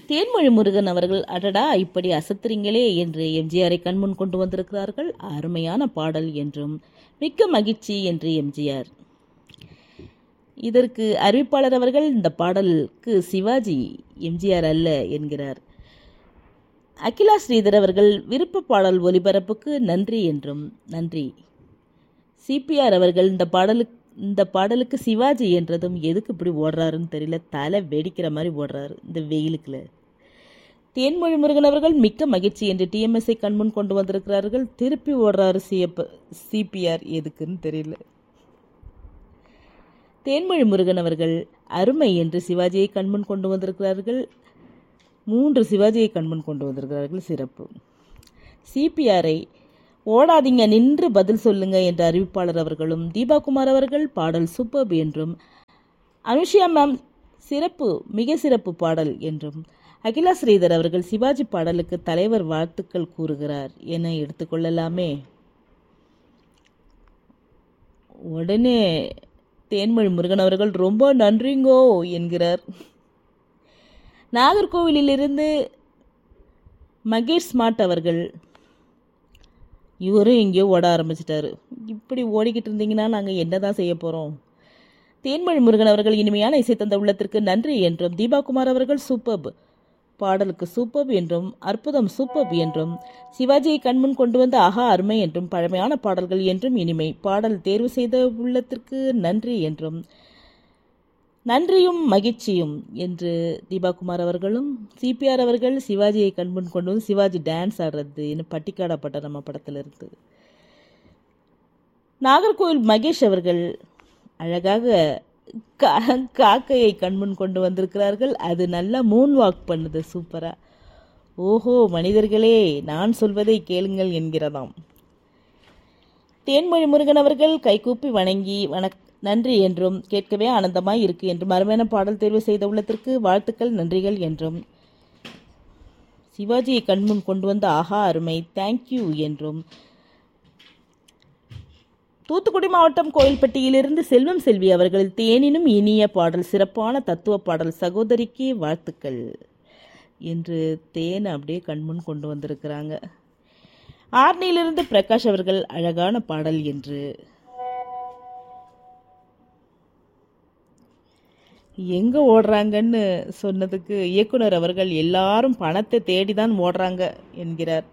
தேன்மொழி முருகன் அவர்கள் அடடா இப்படி அசத்துறீங்களே என்று எம்ஜிஆரை கண்முன் கொண்டு வந்திருக்கிறார்கள் அருமையான பாடல் என்றும் மிக்க மகிழ்ச்சி என்று எம்ஜிஆர் இதற்கு அறிவிப்பாளர் அவர்கள் இந்த பாடலுக்கு சிவாஜி எம்ஜிஆர் அல்ல என்கிறார் அகிலா ஸ்ரீதர் அவர்கள் விருப்ப பாடல் ஒலிபரப்புக்கு நன்றி என்றும் நன்றி சிபிஆர் அவர்கள் இந்த பாடலுக்கு இந்த பாடலுக்கு சிவாஜி என்றதும் எதுக்கு இப்படி ஓடுறாருன்னு தெரியல தலை வெடிக்கிற மாதிரி ஓடுறாரு இந்த வெயிலுக்குள்ள தேன்மொழி முருகன் அவர்கள் மிக்க மகிழ்ச்சி என்று டிஎம்எஸ்ஐ கண்முன் கொண்டு வந்திருக்கிறார்கள் திருப்பி ஓடுறாரு சிஎப் சிபிஆர் எதுக்குன்னு தெரியல தேன்மொழி முருகன் அவர்கள் அருமை என்று சிவாஜியை கண்முன் கொண்டு வந்திருக்கிறார்கள் மூன்று சிவாஜியை கண்முன் கொண்டு வந்திருக்கிறார்கள் சிறப்பு சிபிஆரை ஓடாதீங்க நின்று பதில் சொல்லுங்க என்ற அறிவிப்பாளர் அவர்களும் தீபா குமார் அவர்கள் பாடல் சூப்பர்ப் என்றும் அனுஷியா மேம் சிறப்பு மிக சிறப்பு பாடல் என்றும் அகிலா ஸ்ரீதர் அவர்கள் சிவாஜி பாடலுக்கு தலைவர் வாழ்த்துக்கள் கூறுகிறார் என எடுத்துக்கொள்ளலாமே உடனே தேன்மொழி முருகன் அவர்கள் ரொம்ப நன்றிங்கோ என்கிறார் நாகர்கோவிலிலிருந்து மகேஷ் ஸ்மார்ட் அவர்கள் இவரும் எங்கேயோ ஓட ஆரம்பிச்சிட்டாரு இப்படி ஓடிக்கிட்டு இருந்தீங்கன்னா நாங்கள் என்ன தான் செய்ய போகிறோம் தேன்மொழி முருகன் அவர்கள் இனிமையான இசை தந்த உள்ளத்திற்கு நன்றி என்றும் தீபாகுமார் அவர்கள் சூப்பர்ப் பாடலுக்கு சூப்பர்ப் என்றும் அற்புதம் சூப்பர்ப் என்றும் சிவாஜியை கண்முன் கொண்டு வந்த ஆஹா அருமை என்றும் பழமையான பாடல்கள் என்றும் இனிமை பாடல் தேர்வு செய்த உள்ளத்திற்கு நன்றி என்றும் நன்றியும் மகிழ்ச்சியும் என்று தீபாகுமார் அவர்களும் சிபிஆர் அவர்கள் சிவாஜியை கண்முன் கொண்டு வந்து சிவாஜி டான்ஸ் ஆடுறது இன்னும் பட்டிக்காடப்பட்ட நம்ம படத்தில் இருக்கு நாகர்கோவில் மகேஷ் அவர்கள் அழகாக கா- காக்கையை கண்முன் கொண்டு வந்திருக்கிறார்கள் அது நல்லா மூன் வாக் பண்ணுது சூப்பரா ஓஹோ மனிதர்களே நான் சொல்வதை கேளுங்கள் என்கிறதாம் தேன்மொழி முருகன் அவர்கள் கைகூப்பி வணங்கி வணக் நன்றி என்றும் கேட்கவே ஆனந்தமாய் இருக்கு என்றும் அருமையான பாடல் தேர்வு செய்த உள்ளத்திற்கு வாழ்த்துக்கள் நன்றிகள் என்றும் சிவாஜியை கண்முன் கொண்டு வந்த ஆஹா அருமை தேங்க்யூ என்றும் தூத்துக்குடி மாவட்டம் கோயில்பட்டியிலிருந்து செல்வம் செல்வி அவர்கள் தேனினும் இனிய பாடல் சிறப்பான தத்துவ பாடல் சகோதரிக்கு வாழ்த்துக்கள் என்று தேன் அப்படியே கண்முன் கொண்டு வந்திருக்கிறாங்க ஆர்னியிலிருந்து பிரகாஷ் அவர்கள் அழகான பாடல் என்று எங்க ஓடுறாங்கன்னு சொன்னதுக்கு இயக்குனர் அவர்கள் எல்லாரும் பணத்தை தேடிதான் ஓடுறாங்க என்கிறார்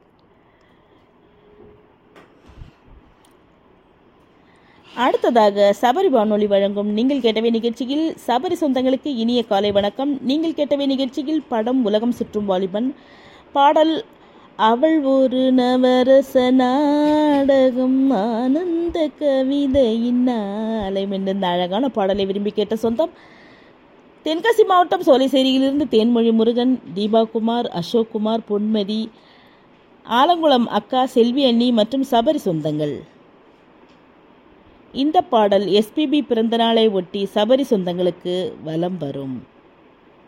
அடுத்ததாக சபரி வானொலி வழங்கும் நீங்கள் கேட்டவை நிகழ்ச்சியில் சபரி சொந்தங்களுக்கு இனிய காலை வணக்கம் நீங்கள் கேட்டவை நிகழ்ச்சியில் படம் உலகம் சுற்றும் வாலிபன் பாடல் அவள் ஒரு நவரச நாடகம் ஆனந்த கவிதையின் நாளம் என்ற இந்த அழகான பாடலை விரும்பி கேட்ட சொந்தம் தென்காசி மாவட்டம் சோலைசேரியிலிருந்து தேன்மொழி முருகன் தீபாகுமார் அசோக்குமார் பொன்மதி ஆலங்குளம் அக்கா செல்வி அண்ணி மற்றும் சபரி சொந்தங்கள் இந்த பாடல் எஸ்பிபி பிறந்தநாளை ஒட்டி சபரி சொந்தங்களுக்கு வலம் வரும்